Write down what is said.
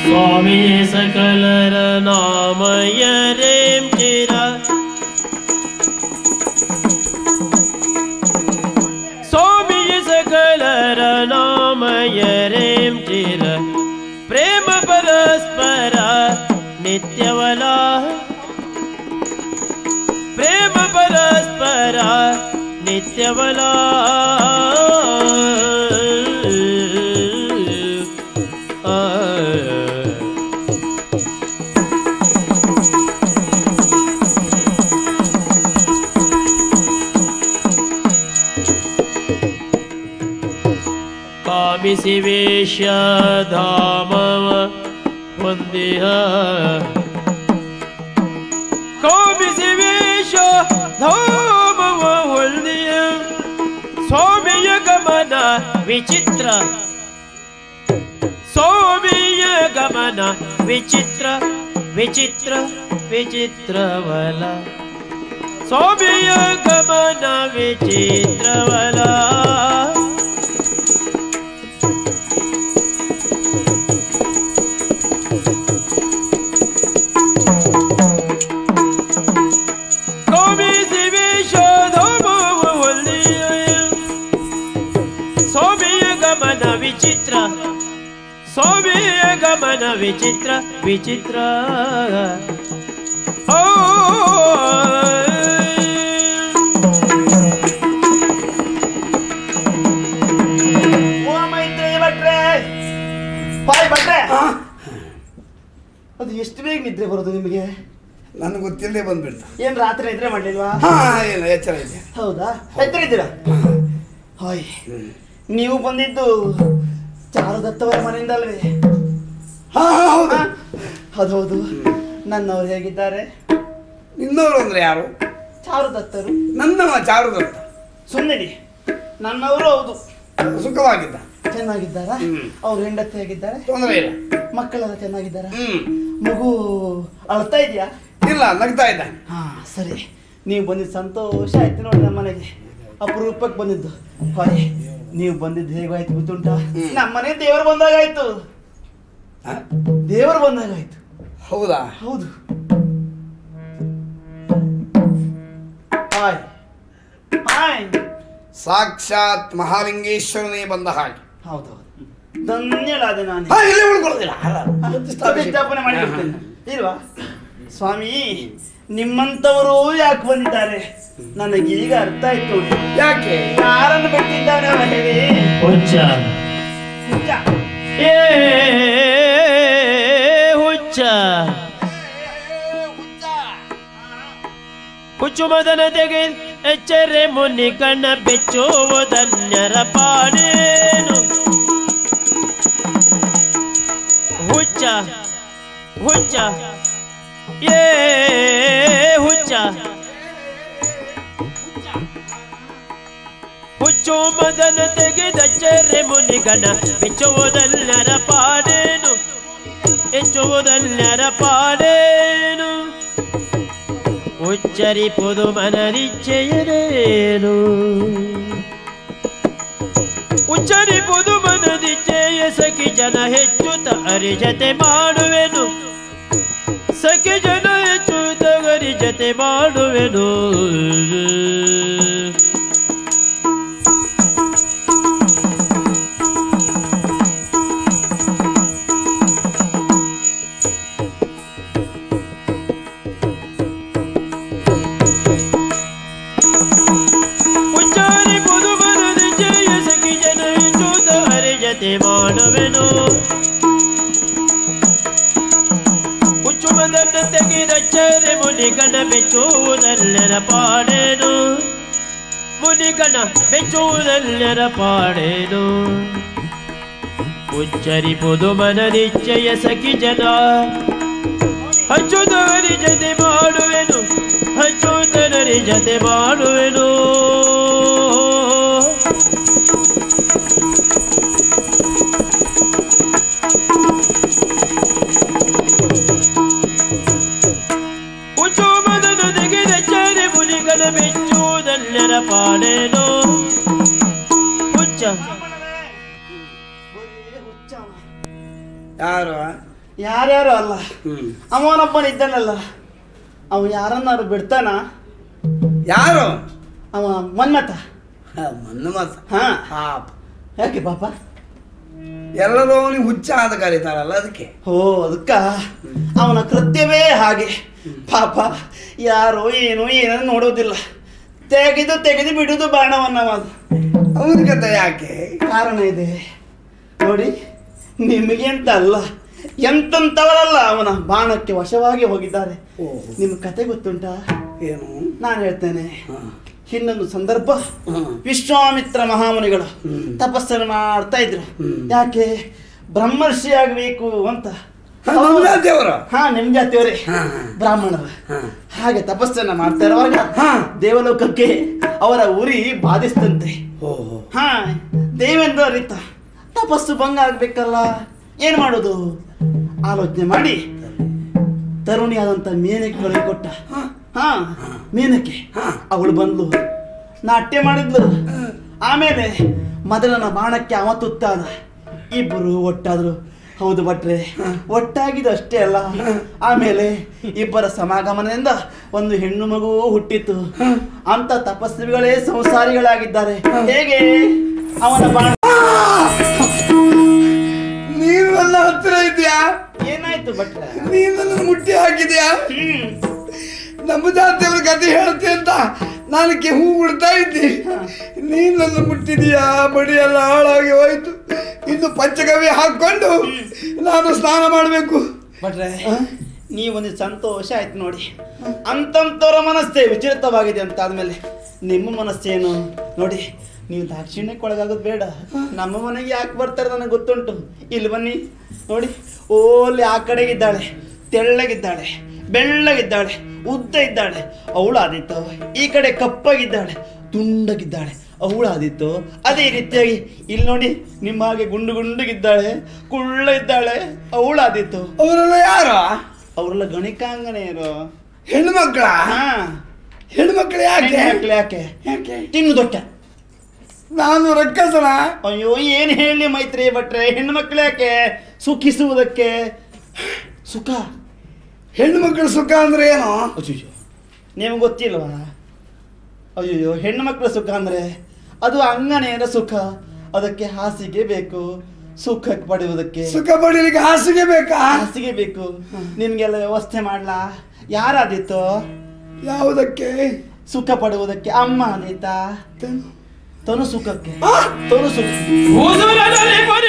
ಸ್ವಾಮಿ ಸಕಲರ ನಾಮಯರೇಂ ಚಿರ ಸ್ವಾಮಿ ಸಕಲರ ನಾಮಯರೇಂ ಚಿರ ಪ್ರೇಮ ಪರಸ್ಪರ ನಿತ್ಯವಲ ಪ್ರೇಮ ಪರಸ್ಪರ ನಿತ್ಯವಲ ಕಾಮಿಸಿ ವೇಷ ಧಾಮವ ಹೊಂದಿಹ ಕಾಮಿಸಿ ವೇಷ ಧಾಮವ ಹೊಂದಿಯ ಸ್ವಾಮಿಯ ಗಮನ ವಿಚಿತ್ರ ಸ್ವಾಮಿಯ ಗಮನ ವಿಚಿತ್ರ ವಿಚಿತ್ರ ವಿಚಿತ್ರವಲ ಸ್ವಾಮಿಯ ಗಮನ ವಿಚಿತ್ರವಲ ಕಾಮಿಸಿ ವೇಷ ಧಾಮವ ಹೊಂದಿಯ ಸ್ವಾಮಿಯ ಗಮನ ವಿಚಿತ್ರ ಸ್ವಾಮಿಯ ಗಮನ ವಿಚಿತ್ರ ವಿಚಿತ್ರ ಓ ಓ ಮೈತ್ರಿ ಭಟ್ರೆ ಬಾಯ್ ಭಟ್ರೆ ಅದು ಎಷ್ಟು ಬೇಗ ನಿದ್ರೆ ಬರೋದು ನಿಮಗೆ ನನಗೆ ಗೊತ್ತಿಲ್ಲದೆ ಬಂದ್ಬಿಡ್ತು ಏನ್ ರಾತ್ರಿ ನಿದ್ರೆ ಮಾಡ್ಲಿಲ್ವಾ ಹಾ ಇಲ್ಲ ಎಚ್ಚರ ಇದೆ ಹೌದಾ ಎತ್ತರ ಇದ್ದೀರಾ ಹಾಯ್ ನೀವು ಬಂದಿದ್ದು ಚಾರುದತ್ತವರ ಮನೆಯಿಂದ ಅಲ್ವೇ ಹಾ ಹಾ, ಹೌದು ಅದು ಹೌದು ನನ್ನವ್ರು ಹೇಗಿದ್ದಾರೆ ನಿನ್ನವರು ಅಂದ್ರೆ ಯಾರು ಚಾರುದತ್ತರು ನನ್ನವ ಚಾರುದತ್ತ ಸುಮ್ಮನೆ ನನ್ನವರು ಹೌದು ಸುಖವಾಗಿದ್ದ ಚೆನ್ನಾಗಿದ್ದಾರಾ ಹ್ಮ್. ಅವ್ರ ಹೆಂಡತಿ ಹೇಗಿದ್ದಾರೆ ತೊಂದರೆ ಇಲ್ಲ ಮಕ್ಕಳೆಲ್ಲ ಚೆನ್ನಾಗಿದ್ದಾರಾ ಹ್ಮ್ ಮಗು ಅಳ್ತಾ ಇದೆಯಾ ಇಲ್ಲ ನಗ್ತಾ ಇದ್ದಾನೆ ಹಾ ಸರಿ ನೀವು ಬಂದಿದ್ದು ಸಂತೋಷ ಆಯ್ತು ನೋಡಿ ನಮ್ಮ ಮನೆಗೆ ಅಪರೂಪಕ್ಕೆ ಬಂದಿದ್ದು ಹಾಯ್ ನೀವು ಬಂದಿದ್ದು ಹೇಗಾಯ್ತು ಗೊತ್ತುಂಟಾ ಹ್ಮ್. ನಮ್ಮ ಮನೆ ದೇವರು ಬಂದಾಗಾಯ್ತು ಹ? ದೇವರು ಬಂದಾಗಾಯ್ತು ಹೌದಾ ಹೌದು ಹಾಯ್ ಹಾಯ್ ಸಾಕ್ಷಾತ್ ಮಹಾಲಿಂಗೇಶ್ವರನೇ ಬಂದ ಹಾಗೆ ಹೌದೌದು ಧನ್ಯಳಾದೆ ನಾನು ಹಾ, ಇಲ್ಲೇ ಉಳ್ಕೊಳ್ಳೋದಿಲ್ಲ ಅಲ್ಲ, ಪ್ರತಿಷ್ಠಾಪನೆ. ಪ್ರತಿಷ್ಠಾಪನೆ ಮಾಡಿ ಬಿಡ್ತೇನೆ. ಇಲ್ವಾ ಸ್ವಾಮಿ ನಿಮ್ಮಂತವರು ಯಾಕೆ ಬಂದಿದ್ದಾರೆ ನನಗೀಗ ಅರ್ಥ ಆಯ್ತು ನೋಡಿ ಯಾಕೆ ಯಾರನ್ನು ಬಿಟ್ಟಿದ್ದಾನೆ ಅವ ಹೇಳಿ ಹುಚ್ಚ ಹುಚ್ಚ. ಏ ಹುಚ್ಚ ಹುಚ್ಚು ಮದನ ತೆಗೆ ಎಚ್ಚರೆ ಮುನಿ ಕಣ್ಣ ಬೆಚ್ಚುವುದನ್ಯರ ಪಾಡೇನು ಹುಚ್ಚ ಹುಚ್ಚ ಏ ಹುಚ್ಚ ಹುಚ್ಚು ಮದನ ತೆಗೆದಚ್ಚರೆ ಮುನಿಗಣ ಬೆಚ್ಚುವುದಲ್ಲರ ಪಾಡೇನು ಹೆಚ್ಚುವುದಲ್ಲರ ಪಾಡೇನು ಉಚ್ಚರಿಪುದು ಮನದಿಚ್ಛೆಯರೇನು ಉಚ್ಚರಿಪುದು ಮನದಿಚ್ಛೆಯ ಸಖಿ ಜನ ಹೆಚ್ಚುತ್ತ ಅರಿಜತೆ ಮಾಡುವೆನು ಸಖಿ ಜನ ಹೆಚ್ಚುತ್ತ ಅರಿಜತೆ ಮಾಡುವೆನು ಉಚ್ಚಾರಿ ಪುದು ಮನದಿ ಜಯ ಸಖಿ ಜನ ಹೆಚ್ಚುತ್ತ ಅರಿಜತೆ ಮಾಡುವೆನು ಹುಚ್ಚು ಮದನ್ನ ತೆಗೆದಚ್ಚರೆ ಮುನಿಗಣ ಬೆಚ್ಚುವುದಲ್ಲರ ಪಾಡೇನು ಮುನಿಗಣ ಬೆಚ್ಚುವುದಲ್ಲರ ಪಾಡೇನು ಉಚ್ಚರಿಪುದು ಮನನಿಚ್ಚಯ ಸಖಿ ಜನ ಹಚ್ಚುದವರಿ ಜತೆ ಮಾಡುವೆನು ಹಚ್ಚುದನರಿ ಜತೆ ಮಾಡುವೆನು ಹುಚ್ಚು ಮದನ ತೆಗೆದಚ್ಚರೆ ಮುನಿಗಣ ಬೆಚ್ಚುವುದಲ್ಲರ ಪಾಡೇನು ಹುಚ್ಚ ಬರೀ ಹುಚ್ಚ ಅವ. ಯಾರು ಯಾರ್ಯಾರು ಅಲ್ಲ ಹ್ಮ್ ಅವನೊಬ್ಬನ ಇದ್ದಾನಲ್ಲ ಅವ ಯಾರನ್ನಾರು ಬಿಡ್ತಾನ ಯಾರು ಅವ ಮನ್ಮತ ಹ, ಮನ್ನು ಮಾತ ಹಾ ಪಾಪ ಯಾಕೆ ಪಾಪ ಎಲ್ಲರೂ ಅವನಿಗೆ ಹುಚ್ಚ ಅಂತ ಕರೀತಾರಲ್ಲ ಅದಕ್ಕೆ ಓ ಅದಕ್ಕ ಅವನ ಕೃತ್ಯವೇ ಹಾಗೆ ಪಾಪ ಯಾರೋ ಏನೋ ಏನೋ ನೋಡೋದಿಲ್ಲ ತೆಗೆದು ತೆಗೆದು ಬಿಡುದು ಬಾಣವನ್ನ ಅದು ಅವನ ಕತೆ ಯಾಕೆ ಕಾರಣ ಇದೆ ನೋಡಿ ನಿಮಗೆ ಅಂತ ಅಲ್ಲ ಎಂತಂತವರಲ್ಲ ಅವನ ಬಾಣಕ್ಕೆ ವಶವಾಗಿ ಹೋಗಿದ್ದಾರೆ ಓಹೋ. ನಿಮ್ಮ ಕತೆ ಗೊತ್ತುಂಟಾ ಏನು ನಾನು ಹೇಳ್ತೇನೆ ಹ. ಇನ್ನೊಂದು ಸಂದರ್ಭ ಹ್ಮ್. ವಿಶ್ವಾಮಿತ್ರ ಮಹಾಮುನಿಗಳು ಹ್ಮ್. ತಪಸ್ಸನ್ನು ಮಾಡ್ತಾ ಇದ್ರು ಹ್ಮ್. ಯಾಕೆ ಬ್ರಹ್ಮರ್ಷಿ ಆಗ್ಬೇಕು ಅಂತ ಹ, ನಮ್ಮ ಜಾತಿಯವರು? ಹಾ ನಿಮ್ ಜಾತಿಯವರೇ ಹಾ, ಹಾ. ಬ್ರಾಹ್ಮಣರು ಹಾ. ಹಾಗೆ ತಪಸ್ಸನ್ನ ಮಾಡ್ತಾ ಇರುವಾಗ ಹಾ. ದೇವಲೋಕಕ್ಕೆ ಅವರ ಉರಿ ಬಾಧಿಸ್ತಂತೆ ಓಹೋ ಹಾ ದೇವೇಂದ್ರ ಅರಿತ ತಪಸ್ಸು ಭಂಗ ಆಗ್ಬೇಕಲ್ಲ ಏನ್ ಮಾಡೋದು ಆಲೋಚನೆ ಮಾಡಿ ತರುಣಿಯಾದಂತ ಮೇನಕ್ಕೆ ಕಳುಹಿ ಕೊಟ್ಟ ಹಾ ಮೇನಕ್ಕೆ ಹಾ. ಅವಳು ಬಂದ್ಲು ನಾಟ್ಯ ಮಾಡಿದ್ಲು ಆಮೇಲೆ ಮೊದಲನ ಬಾಣಕ್ಕೆ ಅವ ತುತ್ತಾದ ಇಬ್ಬರು ಒಟ್ಟಾದ್ರು ಹೌದು ಭಟ್ರೆ ಒಟ್ಟಾಗಿದ್ದು ಅಷ್ಟೇ ಅಲ್ಲ ಆಮೇಲೆ ಇಬ್ಬರ ಸಮಾಗಮನದಿಂದ ಒಂದು ಹೆಣ್ಣು ಮಗು ಹುಟ್ಟಿತು ಅಂತ ತಪಸ್ವಿಗಳೇ ಸಂಸಾರಿಗಳಾಗಿದ್ದಾರೆ ಹೇಗೆ ಅವನ ಬಾಣ ನೀನು ನನ್ನ ಹತ್ತಿರ ಇದೆಯಾ ಏನಾಯ್ತು ಭಟ್ರೆ ನೀನು ನನ್ನ ಮುಟ್ಟಿ ಹಾಕಿದ್ಯಾ ಹ್ಮ್ ನಮ್ಮ ಜಾತಿಯವ್ರ ಕತೆ ಹೇಳುತ್ತೆ ಅಂತ ನಾನು ಹೂ ಬಿಡ್ತಾ ಇದ್ದೆ ನೀನು ನನ್ನ ಮುಟ್ಟಿದೀಯಾ ಬಡಿ ಎಲ್ಲ ಹಾಳಾಗಿ ಹೋಯ್ತು ಇನ್ನು ಪಂಚಗವ್ಯ ಹಾಕೊಂಡು ನಾನು ಸ್ನಾನ ಮಾಡಬೇಕು ಭಟ್ರೆ ನೀವೊಂದು ಸಂತೋಷ ಆಯ್ತು ನೋಡಿ ಅಂತಂತವರ ಮನಸ್ಸೇ ವಿಚಲಿತವಾಗಿದೆ ಅಂತ ಆದ್ಮೇಲೆ ನಿಮ್ಮ ಮನಸ್ಸೇನು ನೋಡಿ ನೀವು ದಾಕ್ಷಿಣ್ಯಕ್ಕೆ ಒಳಗಾಗೋದು ಬೇಡ ನಮ್ಮ ಮನೆಗೆ ಯಾಕೆ ಬರ್ತಾರೆ ನನಗೆ ಗೊತ್ತುಂಟು ಇಲ್ಲಿ ಬನ್ನಿ ನೋಡಿ ಓಲಿ ಆ ಕಡೆಗಿದ್ದಾಳೆ ತೆಳ್ಳಗಿದ್ದಾಳೆ ಬೆಳ್ಳಗಿದ್ದಾಳೆ ಉದ್ದ ಇದ್ದಾಳೆ ಅವಳು ಆದಿತ್ತು ಈ ಕಡೆ ಕಪ್ಪಗಿದ್ದಾಳೆ ತುಂಡಗಿದ್ದಾಳೆ ಅವಳು ಆದಿತ್ತು ಅದೇ ರೀತಿಯಾಗಿ ಇಲ್ಲಿ ನೋಡಿ ನಿಮ್ಮ ಹಾಗೆ ಗುಂಡು ಗುಂಡುಗಿದ್ದಾಳೆ ಕುಳ್ಳ ಇದ್ದಾಳೆ ಅವಳು ಆದಿತ್ತು ಅವರೆಲ್ಲ ಯಾರು ಅವರೆಲ್ಲ ಗಣಿಕಾಂಗನೆಯರು ಹೆಣ್ಣು ಮಕ್ಕಳ ಹಾ ಹೆಣ್ಣು ಮಕ್ಕಳು ಯಾಕೆ ಹೆಣ್ಮಕ್ಳು ಯಾಕೆ ಯಾಕೆ ತಿನ್ನು ದೊಟ್ಟ ನಾನು ರಕ್ಕಸನ ಅಯ್ಯೋ ಏನ್ ಹೇಳಿ ಮೈತ್ರಿ ಭಟ್ರೆ ಹೆಣ್ಣು ಮಕ್ಳು ಯಾಕೆ ಸುಖಿಸುವುದಕ್ಕೆ ಸುಖ ಹೆಣ್ಣು ಮಕ್ಕಳ ಸುಖ ಅಂದ್ರೆ ಏನು ಅಯ್ಯೋ ನಿಮ್ಗೆ ಗೊತ್ತಿಲ್ವಾ ಅಯ್ಯೋ ಹೆಣ್ಣು ಮಕ್ಕಳ ಸುಖ ಅಂದ್ರೆ ಅದು ಅಂಗನೆಯರ ಸುಖ ಅದಕ್ಕೆ ಹಾಸಿಗೆ ಬೇಕು ಸುಖ ಪಡೆಯುವುದಕ್ಕೆ ಸುಖ ಪಡೀಲಿಕ್ಕೆ ಹಾಸಿಗೆ ಬೇಕಾ ಹಾಸಿಗೆ ಬೇಕು ನಿನ್ಗೆಲ್ಲ ವ್ಯವಸ್ಥೆ ಮಾಡ್ಲಾ ಯಾರಾದಿತ್ತು ಯಾವುದಕ್ಕೆ ಸುಖ ಪಡುವುದಕ್ಕೆ ಅಮ್ಮ ಆದೀತಾ ತನು. ತನು ಸುಖಕ್ಕೆ ತನು ಸುಖ ಉಸುರದಲ್ಲಿ